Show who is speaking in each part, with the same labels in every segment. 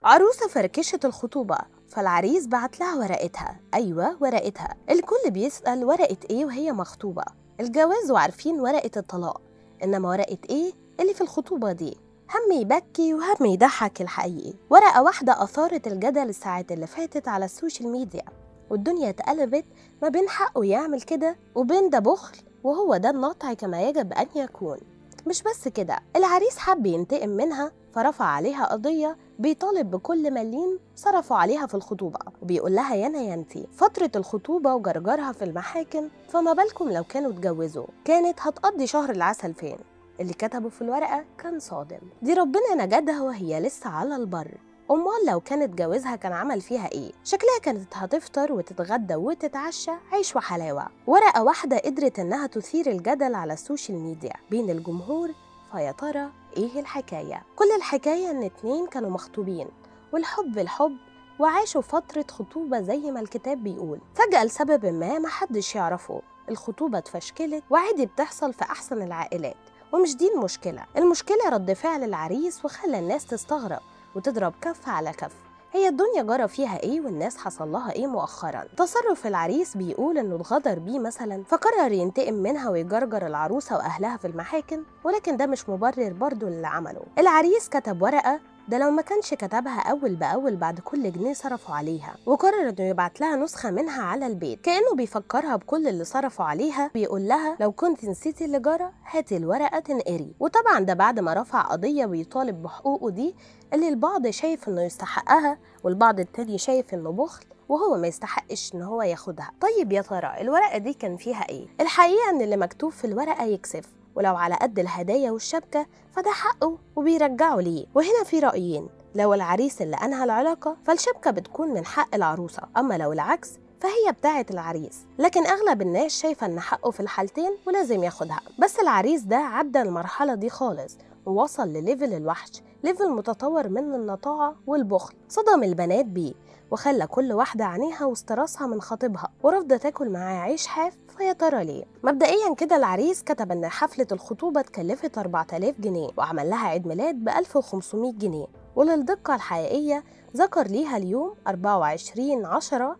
Speaker 1: عروسة فركشت الخطوبة فالعريس بعت لها ورقتها أيوة ورقتها الكل بيسأل ورقة إيه وهي مخطوبة الجواز وعارفين ورقة الطلاق إنما ورقة إيه اللي في الخطوبة دي هم يبكي وهم يضحك الحقيقي ورقة واحدة أثارت الجدل الساعات اللي فاتت على السوشيال ميديا والدنيا اتقلبت ما بين حقه يعمل كده وبين ده بخل وهو ده النطع كما يجب أن يكون مش بس كده العريس حب ينتقم منها فرفع عليها قضية بيطالب بكل مليم صرفوا عليها في الخطوبة وبيقول لها يانا يانتي فترة الخطوبة وجرجرها في المحاكم فما بالكم لو كانوا اتجوزوا كانت هتقضي شهر العسل فين اللي كتبه في الورقة كان صادم دي ربنا نجدها وهي لسه على البر أمال لو كانت جوازها كان عمل فيها إيه؟ شكلها كانت هتفطر وتتغدى وتتعشى عيش وحلاوة ورقة واحدة قدرت إنها تثير الجدل على السوشيال ميديا بين الجمهور فيا ترى إيه الحكاية؟ كل الحكاية إن اتنين كانوا مخطوبين والحب الحب وعاشوا فترة خطوبة زي ما الكتاب بيقول فجأة لسبب ما محدش يعرفه الخطوبة اتفشكلت وعادي بتحصل في أحسن العائلات ومش دي المشكلة المشكلة رد فعل العريس وخلى الناس تستغرب وتضرب كف على كف هي الدنيا جرى فيها ايه والناس حصل لها ايه مؤخرا تصرف العريس بيقول انه اتغدر بيه مثلا فقرر ينتقم منها ويجرجر العروسه واهلها في المحاكم ولكن ده مش مبرر برضه اللي عمله العريس كتب ورقه ده لو ما كانش كتبها أول بأول بعد كل جنيه صرفوا عليها وقرر إنه يبعت لها نسخة منها على البيت كأنه بيفكرها بكل اللي صرفوا عليها بيقول لها لو كنت نسيتي اللي جرى هاتي الورقة تنقري وطبعا ده بعد ما رفع قضية ويطالب بحقوقه دي اللي البعض شايف إنه يستحقها والبعض التاني شايف إنه بخل وهو ما يستحقش ان هو ياخدها طيب يا ترى الورقه دي كان فيها ايه الحقيقه ان اللي مكتوب في الورقه يكسف ولو على قد الهدايا والشبكة فده حقه وبيرجعه ليه وهنا في رأيين لو العريس اللي أنهى العلاقة فالشبكة بتكون من حق العروسة أما لو العكس فهي بتاعة العريس لكن أغلب الناس شايفة إن حقه في الحالتين ولازم ياخدها بس العريس ده عدى المرحلة دي خالص ووصل لليفل الوحش ليفل متطور من النطاعة والبخل صدم البنات بيه وخلى كل واحدة عينيها وسط راسها من خطيبها ورافضة تاكل معاه عيش حاف فيا ترى ليه؟ مبدئيا كده العريس كتب ان حفلة الخطوبة اتكلفت 4000 جنيه وعمل لها عيد ميلاد ب 1500 جنيه وللدقة الحقيقية ذكر ليها اليوم 24 10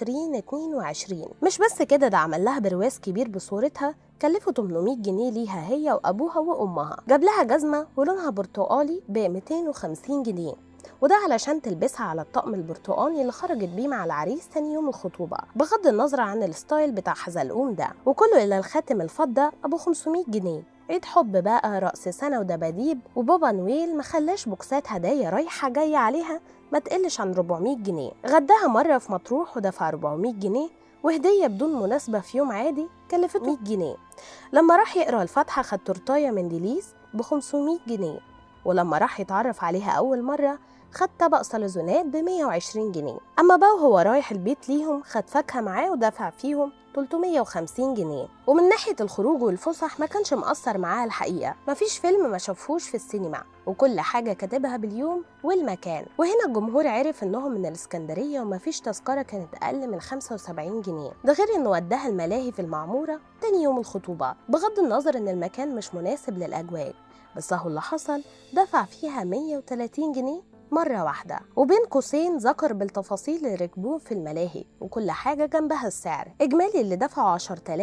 Speaker 1: 2022 مش بس كده ده عمل لها برواز كبير بصورتها كلفه 800 جنيه ليها هي وابوها وامها جاب لها جزمه ولونها برتقالي ب 250 جنيه وده علشان تلبسها على الطقم البرتقاني اللي خرجت بيه مع العريس تاني يوم الخطوبة بغض النظر عن الستايل بتاع حزلقوم ده وكله إلى الخاتم الفضة أبو 500 جنيه عيد حب بقى رأس سنة ودباديب وبابا نويل مخلاش بوكسات هدايا رايحة جاية عليها ما تقلش عن 400 جنيه غداها مرة في مطروح ودفع 400 جنيه وهدية بدون مناسبة في يوم عادي كلفته 100 جنيه لما راح يقرأ الفاتحة خد تورتاية من ديليز ب 500 جنيه ولما راح يتعرف عليها أول مرة خد طبق صلزونات ب 120 جنيه أما بقى وهو رايح البيت ليهم خد فاكهة معاه ودفع فيهم 350 جنيه ومن ناحية الخروج والفسح ما كانش مقصر معاه الحقيقة مفيش فيلم ما شافوش في السينما وكل حاجة كاتبها باليوم والمكان وهنا الجمهور عرف انهم من الاسكندرية ومفيش تذكرة كانت أقل من 75 جنيه ده غير انه وداها الملاهي في المعمورة تاني يوم الخطوبة بغض النظر ان المكان مش مناسب للأجواء بس اهو اللي حصل دفع فيها 130 جنيه مرة واحدة وبين قوسين ذكر بالتفاصيل اللي ركبوه في الملاهي وكل حاجة جنبها السعر إجمالي اللي دفعوا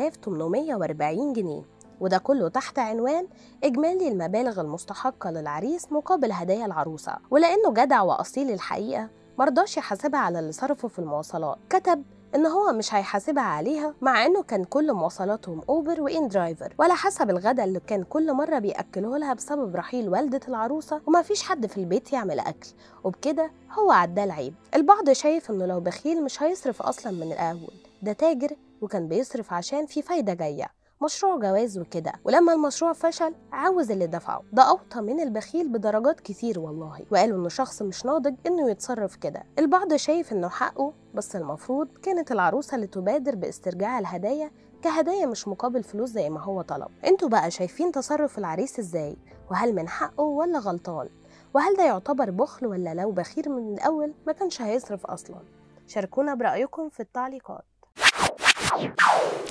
Speaker 1: 10840 جنيه وده كله تحت عنوان إجمالي المبالغ المستحقة للعريس مقابل هدايا العروسة ولأنه جدع وأصيل الحقيقة مرضاش يحاسبها على اللي صرفه في المواصلات كتب ان هو مش هيحاسبها عليها مع انه كان كل مواصلاتهم اوبر وان درايفر ولا حسب الغدا اللي كان كل مره بياكله لها بسبب رحيل والده العروسه وما فيش حد في البيت يعمل اكل وبكده هو عداه العيب البعض شايف انه لو بخيل مش هيصرف اصلا من الاول ده تاجر وكان بيصرف عشان في فايده جايه مشروع جواز وكده ولما المشروع فشل عاوز اللي دفعه ده أوطى من البخيل بدرجات كتير والله وقالوا إنه شخص مش ناضج إنه يتصرف كده البعض شايف إنه حقه بس المفروض كانت العروسة اللي تبادر باسترجاع الهدايا كهدايا مش مقابل فلوس زي ما هو طلب انتوا بقى شايفين تصرف العريس ازاي وهل من حقه ولا غلطان وهل ده يعتبر بخل ولا لو بخير من الأول ما كانش هيصرف أصلا شاركونا برأيكم في التعليقات